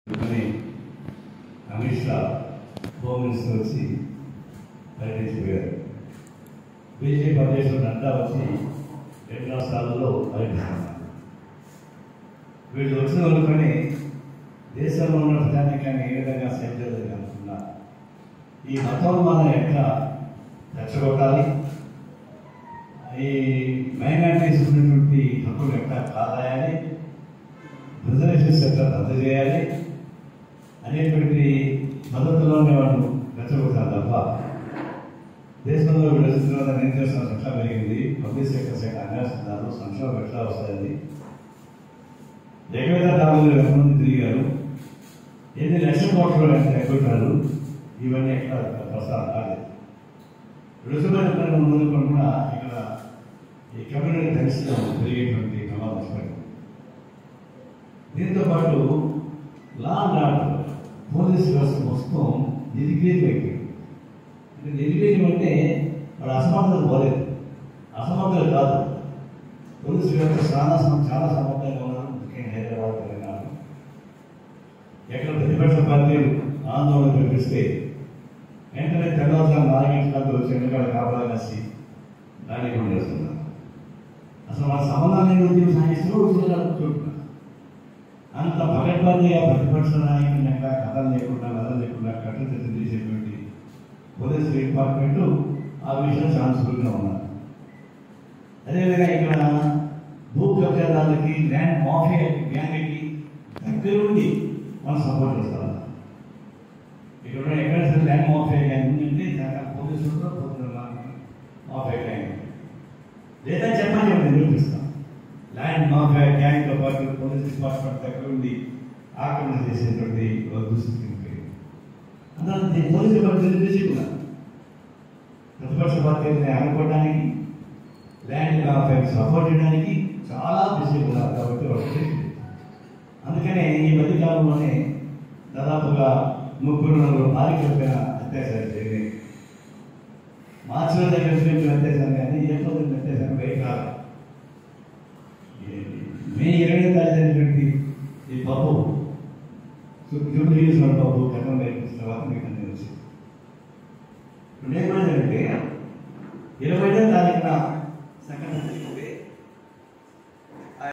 అని Amit Shah home minister వచ్చి పర్యటించిపోయారు BJP అధ్యక్షుడు నడ్డా వచ్చి రెండు రాష్ట్రాలలో పర్యటిస్తున్నారు వీళ్ళు వచ్చిన అనుకొని దేశంలో ఉన్న ప్రజానికాన్ని ఏ విధంగా సేవ చేయాలని అనుకున్నా ఈ మతోన్మానం ఎట్లా రెచ్చగొట్టాలి ఈ మైనార్టీస్ ఉన్నటువంటి హక్కులు ఎట్లా కాదాయాలి రిజర్వేషన్స్ ఎట్లా రద్దు చేయాలి అనేటువంటి పద్ధతిలోనే వాళ్ళు రెచ్చగొడతారు తప్ప దేశంలో విడుదల ఏం చేస్తున్నారు ఎట్లా పెరిగింది పబ్లిక్ సెక్టర్ శాఖ అన్వేషిస్తున్నారు సంక్షోభం ఎట్లా వస్తుంది ఎగవేత దాడులు ఎంతమంది తిరిగారు ఎన్ని లక్షల కోట్లు ఎగ్గొట్టారు ఇవన్నీ ఎక్కడ ప్రసారం కాలేదు రుజువైన పనులు మొదలుకొని కూడా ఇక్కడ ఈ కమ్యూనిటీ దర్శనం పెరిగేటువంటి ప్రమాదం పడింది దీంతో పాటు లా అండ్ ఆర్డర్ పోలీస్ వ్యవస్థ మొత్తం నిర్వీర్యం అయిపోయింది అంటే నిర్వీర్యం అంటే వాడు అసమర్థత పోలేదు అసమర్థత కాదు పోలీసు వ్యవస్థ చాలా సమ- చాలా సమర్థంగా ఉన్నారు ముఖ్యంగా హైదరాబాద్ తెలంగాణ ఎక్కడ ప్రతిపక్ష పార్టీలు ఆందోళన చూపిస్తే వెంటనే తెల్లవారుజాము నాలుగు గంటలకు వచ్చి ఎన్నికల కాపలా కాసి దాడి కూడా చేస్తున్నారు అసలు మన సంబంధాన్ని ఉద్యమం సాగిస్తూ ఉద్యోగాలు కూర్చుంటున్నారు అంత పగడ్బందీగా ప్రతిపక్ష నాయకుని యొక్క కథలు లేకుండా కథలు లేకుండా కట్టుదిట్టం చేసేటువంటి పోలీసు డిపార్ట్మెంట్ ఆ విషయం చాలా సులువుగా ఉన్నారు అదేవిధంగా ఇక్కడ భూ కబ్జాదారులకి ల్యాండ్ మాఫియా గ్యాంగ్కి దగ్గరుండి మనం సపోర్ట్ చేస్తాం ఇక్కడ ఉన్న ఎక్కడ సరే ల్యాండ్ మాఫియా గ్యాంగ్ ఉందంటే చాలా పోలీసులతో పోతున్న మాఫియా గ్యాంగ్ లేదా చెప్పండి మేము నిరూపిస్తాం ల్యాండ్ మాఫియా గ్యాంగ్తో పాటు పోలీస్ డిపార్ట్మెంట్ దగ్గర ఉండి ఆక్రమణ చేసేటువంటి ఒక దుస్థితి అందులో పోలీస్ డిపార్ట్మెంట్ చేసి కూడా ప్రతిపక్ష పార్టీని అనుకోవడానికి ల్యాండ్ మాఫియాకి సపోర్ట్ చేయడానికి చాలా బిజీ ఉన్నారు కాబట్టి వాళ్ళు చేసింది. అందుకనే ఈ మధ్యకాలంలోనే దాదాపుగా ముగ్గురు నలుగురు బాలికలపైన అత్యాచారం జరిగింది మార్చిలో దగ్గర నుంచి అత్యాచారం కానీ ఏప్రిల్ నుంచి అత్యాచారం బయట రాదు ఈ మే ఇరవై తారీఖు జరిగినటువంటి ఈ పప్పు జూబ్లీ హిల్స్ ఉన్న పప్పు గతం నేర్పించిన తర్వాత మీకు అన్ని వచ్చింది ఇప్పుడు ఏమైందంటే ఇరవై తారీఖున సంఘటన జరిగింది